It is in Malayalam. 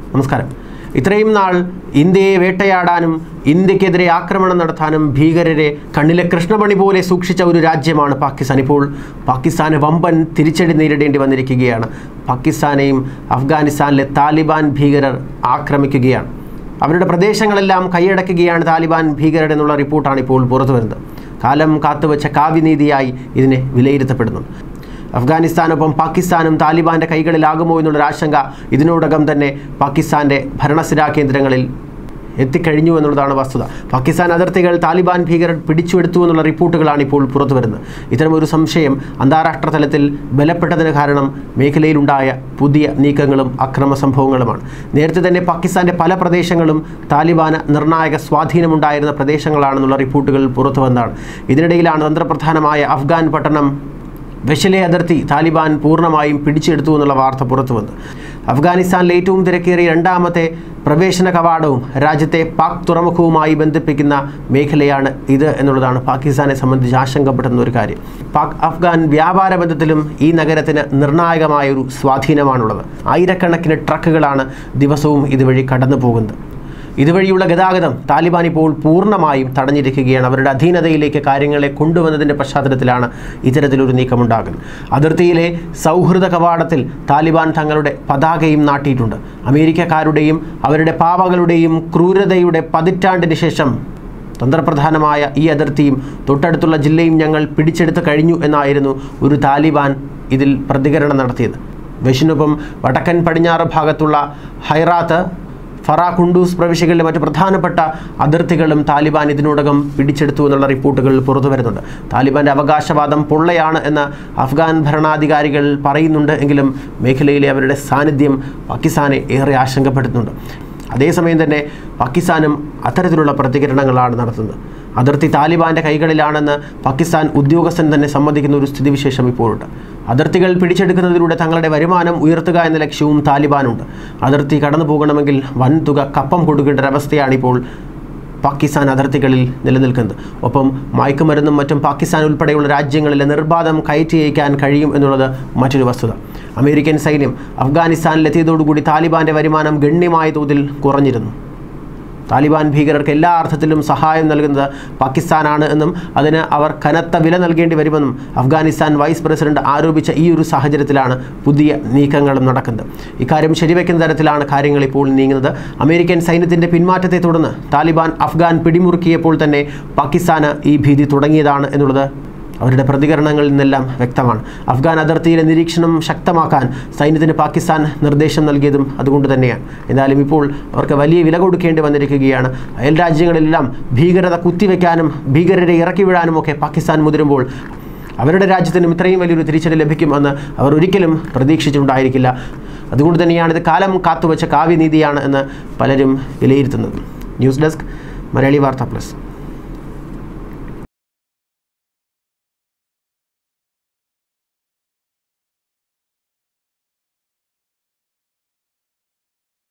നമസ്കാരം ഇത്രയും നാൾ ഇന്ത്യയെ വേട്ടയാടാനും ഇന്ത്യക്കെതിരെ ആക്രമണം നടത്താനും ഭീകരരെ കണ്ണിലെ കൃഷ്ണമണി പോലെ സൂക്ഷിച്ച ഒരു രാജ്യമാണ് പാകിസ്ഥാൻ ഇപ്പോൾ പാകിസ്ഥാന് വമ്പൻ തിരിച്ചടി നേരിടേണ്ടി വന്നിരിക്കുകയാണ് പാകിസ്ഥാനെയും അഫ്ഗാനിസ്ഥാനിലെ താലിബാൻ ഭീകരർ ആക്രമിക്കുകയാണ് അവരുടെ പ്രദേശങ്ങളെല്ലാം കൈയടക്കുകയാണ് താലിബാൻ ഭീകരർ എന്നുള്ള റിപ്പോർട്ടാണ് ഇപ്പോൾ പുറത്തു വരുന്നത് കാലം കാത്തുവച്ച കാവ്യനീതിയായി ഇതിനെ വിലയിരുത്തപ്പെടുന്നു അഫ്ഗാനിസ്ഥാനൊപ്പം പാകിസ്ഥാനും താലിബാന്റെ കൈകളിലാകുമോ എന്നുള്ളൊരു ആശങ്ക ഇതിനോടകം തന്നെ പാകിസ്ഥാന്റെ ഭരണസിരാ കേന്ദ്രങ്ങളിൽ എത്തിക്കഴിഞ്ഞു എന്നുള്ളതാണ് വസ്തുത പാകിസ്ഥാൻ അതിർത്തികൾ താലിബാൻ ഭീകരർ പിടിച്ചെടുത്തു എന്നുള്ള റിപ്പോർട്ടുകളാണ് ഇപ്പോൾ പുറത്തു വരുന്നത് ഇത്തരമൊരു സംശയം അന്താരാഷ്ട്ര തലത്തിൽ ബലപ്പെട്ടതിന് കാരണം മേഖലയിലുണ്ടായ പുതിയ നീക്കങ്ങളും അക്രമ സംഭവങ്ങളുമാണ് നേരത്തെ തന്നെ പാകിസ്ഥാന്റെ പല പ്രദേശങ്ങളും താലിബാന് നിർണായക സ്വാധീനമുണ്ടായിരുന്ന പ്രദേശങ്ങളാണെന്നുള്ള റിപ്പോർട്ടുകൾ പുറത്തു വന്നതാണ് ഇതിനിടയിലാണ് തന്ത്രപ്രധാനമായ അഫ്ഗാൻ പട്ടണം വെഷലെ അതിർത്തി താലിബാൻ പൂർണ്ണമായും പിടിച്ചെടുത്തു എന്നുള്ള വാർത്ത പുറത്തു വന്നു അഫ്ഗാനിസ്ഥാനിലെ ഏറ്റവും തിരക്കേറിയ രണ്ടാമത്തെ പ്രവേശന കവാടവും രാജ്യത്തെ പാക് തുറമുഖവുമായി ബന്ധിപ്പിക്കുന്ന മേഖലയാണ് ഇത് എന്നുള്ളതാണ് പാകിസ്ഥാനെ സംബന്ധിച്ച് ആശങ്കപ്പെടുന്ന ഒരു കാര്യം പാക് അഫ്ഗാൻ വ്യാപാര ബന്ധത്തിലും ഈ നഗരത്തിന് നിർണായകമായ ഒരു സ്വാധീനമാണുള്ളത് ആയിരക്കണക്കിന് ട്രക്കുകളാണ് ദിവസവും ഇതുവഴി കടന്നു പോകുന്നത് ഇതുവഴിയുള്ള ഗതാഗതം താലിബാൻ ഇപ്പോൾ പൂർണ്ണമായും തടഞ്ഞിരിക്കുകയാണ് അവരുടെ അധീനതയിലേക്ക് കാര്യങ്ങളെ കൊണ്ടുവന്നതിൻ്റെ പശ്ചാത്തലത്തിലാണ് ഇത്തരത്തിലൊരു നീക്കമുണ്ടാകുന്നത് അതിർത്തിയിലെ സൗഹൃദ കവാടത്തിൽ താലിബാൻ തങ്ങളുടെ പതാകയും നാട്ടിയിട്ടുണ്ട് അമേരിക്കക്കാരുടെയും അവരുടെ പാവകളുടെയും ക്രൂരതയുടെ പതിറ്റാണ്ടിന് ശേഷം തന്ത്രപ്രധാനമായ ഈ അതിർത്തിയും തൊട്ടടുത്തുള്ള ജില്ലയും ഞങ്ങൾ പിടിച്ചെടുത്ത് കഴിഞ്ഞു എന്നായിരുന്നു ഒരു താലിബാൻ ഇതിൽ പ്രതികരണം നടത്തിയത് വെഷിനൊപ്പം വടക്കൻ പടിഞ്ഞാറ് ഭാഗത്തുള്ള ഹൈറാത്ത് ഫറ കുണ്ടൂസ് പ്രവിശ്യകളിലെ മറ്റ് പ്രധാനപ്പെട്ട അതിർത്തികളും താലിബാൻ ഇതിനോടകം പിടിച്ചെടുത്തു എന്നുള്ള റിപ്പോർട്ടുകൾ പുറത്തു വരുന്നുണ്ട് താലിബാന്റെ അവകാശവാദം പൊള്ളയാണ് എന്ന് അഫ്ഗാൻ ഭരണാധികാരികൾ പറയുന്നുണ്ട് എങ്കിലും മേഖലയിലെ അവരുടെ സാന്നിധ്യം പാകിസ്ഥാനെ ഏറെ ആശങ്കപ്പെടുത്തുന്നുണ്ട് അതേസമയം തന്നെ പാകിസ്ഥാനും അത്തരത്തിലുള്ള പ്രതികരണങ്ങളാണ് നടത്തുന്നത് അതിർത്തി താലിബാന്റെ കൈകളിലാണെന്ന് പാകിസ്ഥാൻ ഉദ്യോഗസ്ഥൻ തന്നെ സമ്മതിക്കുന്ന ഒരു സ്ഥിതിവിശേഷം ഇപ്പോഴുണ്ട് അതിർത്തികൾ പിടിച്ചെടുക്കുന്നതിലൂടെ തങ്ങളുടെ വരുമാനം ഉയർത്തുക എന്ന ലക്ഷ്യവും താലിബാനുണ്ട് അതിർത്തി കടന്നു പോകണമെങ്കിൽ വൻതുക കപ്പം കൊടുക്കേണ്ട ഒരവസ്ഥയാണ് ഇപ്പോൾ പാകിസ്ഥാൻ അതിർത്തികളിൽ നിലനിൽക്കുന്നത് ഒപ്പം മയക്കുമരുന്നും മറ്റും പാകിസ്ഥാൻ ഉൾപ്പെടെയുള്ള രാജ്യങ്ങളിലെ നിർബാധം കയറ്റി അയക്കാൻ കഴിയും എന്നുള്ളത് മറ്റൊരു വസ്തുത അമേരിക്കൻ സൈന്യം അഫ്ഗാനിസ്ഥാനിലെത്തിയതോടുകൂടി താലിബാന്റെ വരുമാനം ഗണ്യമായ തോതിൽ കുറഞ്ഞിരുന്നു താലിബാൻ ഭീകരർക്ക് എല്ലാ അർത്ഥത്തിലും സഹായം നൽകുന്നത് പാകിസ്ഥാനാണ് എന്നും അതിന് അവർ കനത്ത വില നൽകേണ്ടി വരുമെന്നും അഫ്ഗാനിസ്ഥാൻ വൈസ് പ്രസിഡന്റ് ആരോപിച്ച ഈ ഒരു സാഹചര്യത്തിലാണ് പുതിയ നീക്കങ്ങളും നടക്കുന്നത് ഇക്കാര്യം ശരിവെക്കുന്ന തരത്തിലാണ് കാര്യങ്ങൾ ഇപ്പോൾ നീങ്ങുന്നത് അമേരിക്കൻ സൈന്യത്തിൻ്റെ പിന്മാറ്റത്തെ തുടർന്ന് താലിബാൻ അഫ്ഗാൻ പിടിമുറുക്കിയപ്പോൾ തന്നെ പാകിസ്ഥാന് ഈ ഭീതി തുടങ്ങിയതാണ് എന്നുള്ളത് അവരുടെ പ്രതികരണങ്ങളിൽ നിന്നെല്ലാം വ്യക്തമാണ് അഫ്ഗാൻ അതിർത്തിയിലെ നിരീക്ഷണം ശക്തമാക്കാൻ സൈന്യത്തിന് പാകിസ്ഥാൻ നിർദ്ദേശം നൽകിയതും അതുകൊണ്ട് തന്നെയാണ് എന്നാലും ഇപ്പോൾ അവർക്ക് വലിയ വില കൊടുക്കേണ്ടി വന്നിരിക്കുകയാണ് അയൽ രാജ്യങ്ങളിലെല്ലാം ഭീകരത കുത്തിവെക്കാനും ഭീകരരെ ഇറക്കി വിടാനും ഒക്കെ പാകിസ്ഥാൻ മുതിരുമ്പോൾ അവരുടെ രാജ്യത്തിനും ഇത്രയും വലിയൊരു തിരിച്ചടി ലഭിക്കുമെന്ന് അവർ ഒരിക്കലും പ്രതീക്ഷിച്ചിട്ടുണ്ടായിരിക്കില്ല അതുകൊണ്ട് തന്നെയാണ് ഇത് കാലം കാത്തുവച്ച കാവ്യനീതിയാണ് എന്ന് പലരും വിലയിരുത്തുന്നത് ന്യൂസ് ഡെസ്ക് മലയാളി വാർത്ത പ്ലസ്